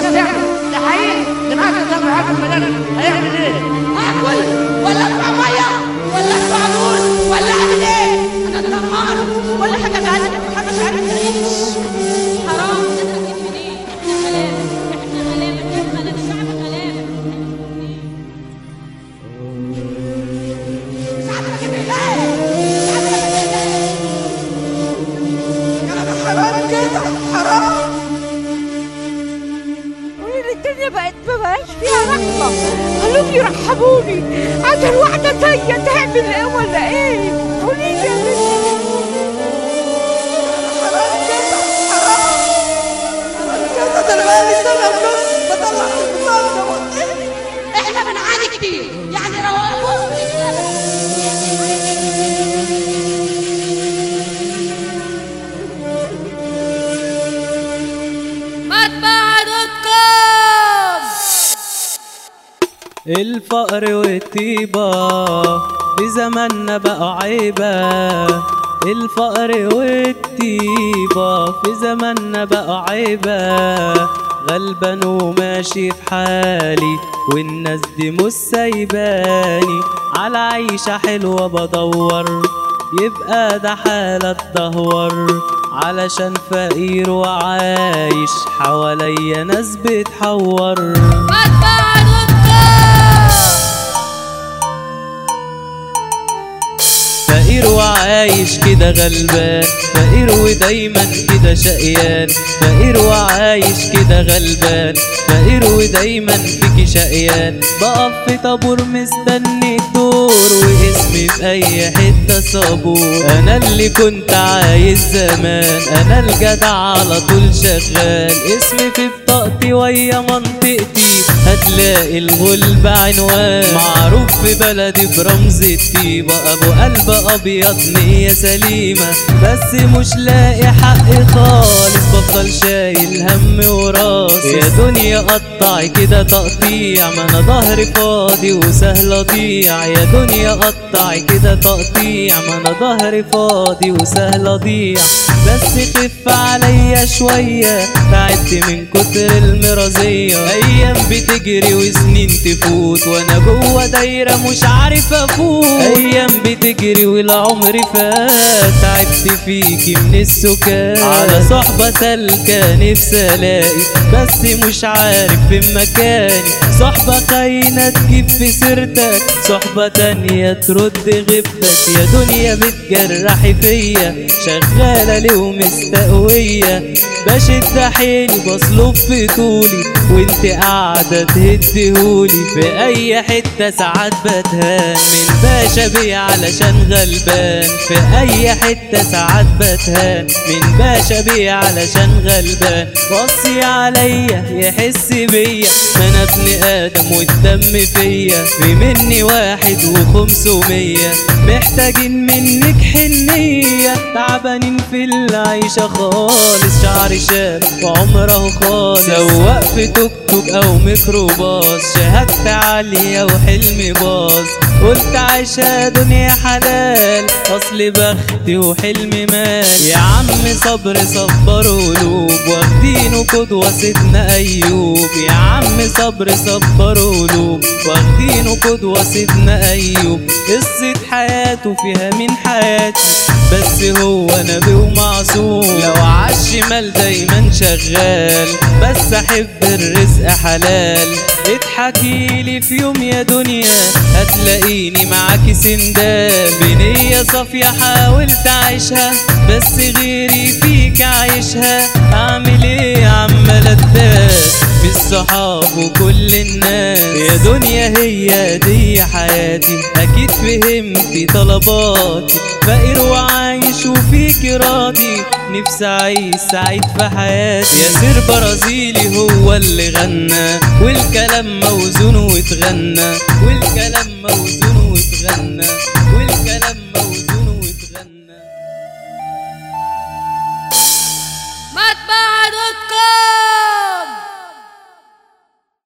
بتعمل ده حقيقي دماغك ده معاك المدرس هيعمل ايه؟ هاكل ولا ادفع ميه ولا ادفع نور ولا اعمل ايه انا طماعه ولا حاجه تانية محدش عارف يعيش حرام تقدر تجيب منين احنا غلابه احنا غلابه احنا شعب غلابه ساعات بجيب علاج ساعات بجيب علاج كلام حرام كده حرام الدنيا بقت ما بقاش فيها رحمة خلوهم يرحموني عشان واحدة تانية تعمل ايه ولا ايه قولي لي يا بنتي حرام كده حرام حرام كده ده انا بقالي سنه ونص بطلع البطاقه ده وقتني احنا بنعاني كتير يعني روقوا الفقر والطيبة في زماننا بقى عيبة الفقر والطيبة في زماننا بقى عيبة غلبان وماشي في حالي والناس دي مش سايباني على عيشة حلوة بدور يبقى ده حالة تدهور علشان فقير وعايش حواليا ناس بتحور فقير وعايش كده غلبان فقير ودايما كده شقيان فقير وعايش كده غلبان فقير ودايما فيكي شقيان بقف في طابور مستني الدور واسمي في اي حتة صابور انا اللي كنت عايز زمان انا الجدع على طول شغال اسمي في بطاقتي ويا منطقتي هتلاقي الغلب عنوان معروف في بلدي برمز الطيبة ابو قلب ابيض نية سليمة بس مش لاقي حق خالص بفضل شايل هم وراس يا دنيا قطع كده تقطيع ما انا ظهري فاضي وسهل اضيع يا دنيا قطع كده تقطيع ما انا ظهري فاضي وسهل اضيع بس خف عليا شوية تعبت من كتر المرازية أيام بتجري وسنين تفوت وأنا جوه دايرة مش عارف أفوت أيام بتجري والعمر فات تعبت فيكي من السكات على صحبة سالكة نفسي ألاقي بس مش عارف فين مكاني صحبة خاينة تجيب في سيرتك صحبة تانية ترد غيبتك يا دنيا بتجرحي فيا شغالة ليه ومستقوية بشد حيلي بصلب في طولي وانت قاعدة تهدهولي في اي حتة ساعات بتهان من باشا بيه علشان غلبان في اي حتة ساعات بتهان من باشا بيه علشان غلبان وصي عليا يحس بيا ما انا ابن ادم والدم فيا في مني واحد وخمسمية محتاجين منك حنية تعبانين في العيشة خالص شعر شاب وعمره خالص سواق في توك توك او ميكروباص شهادتي عالية وحلمي باظ قلت عايشة دنيا حلال اصل بختي وحلمي مال يا عم صبر صبر قلوب واخدينه قدوة سيدنا ايوب يا عم صبر صبر قلوب واخدينه قدوة سيدنا ايوب قصة حياته فيها من حياتي بس هو نبي ومعصوم لو عالشمال دايما شغال بس احب الرزق حلال اضحكي لي في يوم يا دنيا هتلاقيني معاكي سندال بنية صافية حاولت اعيشها بس غيري فيك عايشها اعمل ايه عمال اتداس بالصحاب وكل الناس يا دنيا هي دي حياتي اكيد فهمتي طلباتي فقير وعايش وفيك راضي نفسي اعيش سعيد في حياتي ياسر برازيلي هو اللي غنى والكلام موزون واتغنى والكلام موزون واتغنى والكلام موزون واتغنى مطبعة دوت كوم